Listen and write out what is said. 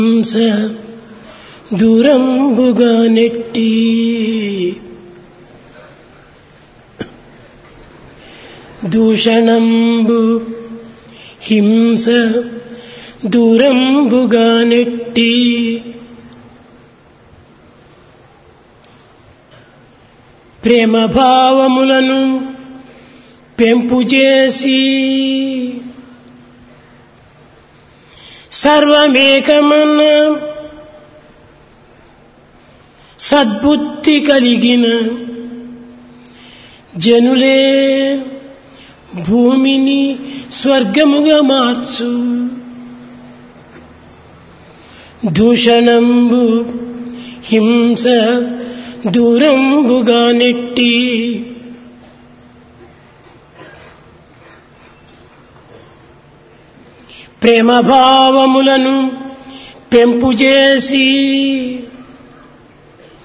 హంస దూరంబుగా నెట్టి దూషణంబు హింస దూరంబుగా నెట్టి ప్రేమ భావములను పెంపు చేసి సర్వమేకమన్న సద్బుద్ధి కలిగిన జనులే భూమిని స్వర్గముగా మార్చు దూషణంబు హింస దూరంబుగా నెట్టి ప్రేమ భావములను పెంపు చేసి